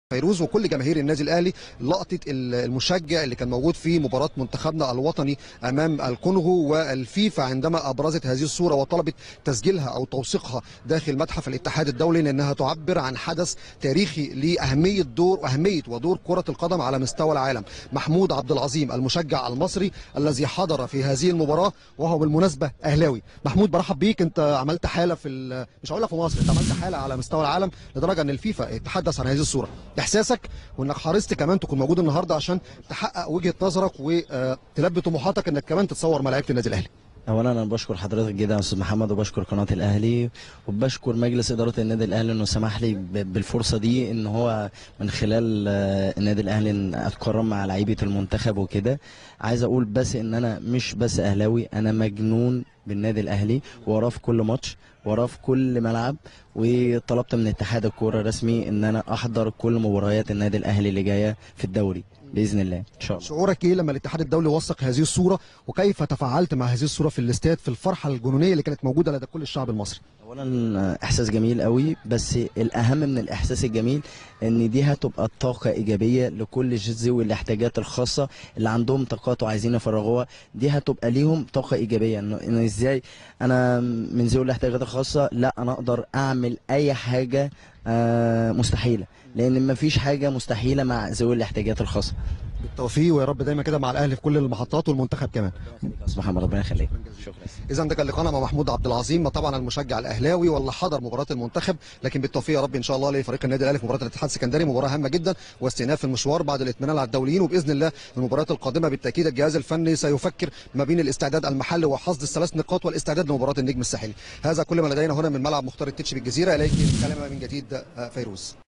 فيروز وكل جماهير النادي الاهلي لقطه المشجع اللي كان موجود في مباراه منتخبنا الوطني امام الكونغو والفيفا عندما ابرزت هذه الصوره وطلبت تسجيلها او توثيقها داخل متحف الاتحاد الدولي لانها تعبر عن حدث تاريخي لاهميه دور اهميه ودور كره القدم على مستوى العالم محمود عبد العظيم المشجع المصري الذي حضر في هذه المباراه وهو بالمناسبه اهلاوي محمود برحب بيك انت عملت حاله في ال- مش هقول لك في مصر انت عملت حاله على مستوى العالم لدرجه ان الفيفا تحدث عن هذه الصوره احساسك وانك حرصت كمان تكون موجود النهارده عشان تحقق وجهه نظرك وتلبي طموحاتك انك كمان تتصور مع لعيبه النادي الاهلي اولا انا بشكر حضرتك جدا يا استاذ محمد وبشكر قناه الاهلي وبشكر مجلس اداره النادي الاهلي انه سمح لي ب- بالفرصه دي ان هو من خلال آه، النادي الاهلي ان اتكرم مع لعيبه المنتخب وكده عايز اقول بس ان انا مش بس اهلاوي انا مجنون بالنادي الاهلي وراه في كل ماتش وراه في كل ملعب وطلبت من اتحاد الكوره الرسمي ان انا احضر كل مباريات النادي الاهلي اللي جايه في الدوري باذن الله ان شاء الله شعورك ايه لما الاتحاد الدولي وثق هذه الصوره وكيف تفاعلت مع هذه الصوره في الاستاد في الفرحه الجنونيه اللي كانت موجوده لدى كل الشعب المصري اولا احساس جميل قوي بس الاهم من الاحساس الجميل ان دي هتبقى طاقه ايجابيه لكل ذوي الاحتياجات الخاصه اللي عندهم طاقات وعايزين يفرغوها دي هتبقى ليهم طاقه ايجابيه انه إن ازاي انا من ذوي الاحتياجات الخاصه لا انا اقدر اعمل اي حاجه آه، مستحيله لان مفيش حاجه مستحيله مع ذوي الاحتياجات الخاصه بالتوفيق ويا رب دايما كده مع الاهلي في كل المحطات والمنتخب كمان استاذ محمد ربنا يخليك شكرا اذا ده كان لقاءنا مع محمود عبد العظيم طبعا المشجع الاهلاوي واللي حضر مباراه المنتخب لكن بالتوفيق يا رب ان شاء الله لفريق النادي الاهلي في مباراه الاتحاد السكندري مباراه هامه جدا واستئناف المشوار بعد الاطمئنان على الدوليين وباذن الله المباريات القادمه بالتاكيد الجهاز الفني سيفكر ما بين الاستعداد المحلي وحصد الثلاث نقاط والاستعداد لمباراه النجم الساحلي هذا كل ما لدينا هنا من ملعب مختار التتش بالجزيره اليك الكلمه من جديد آه، فيروز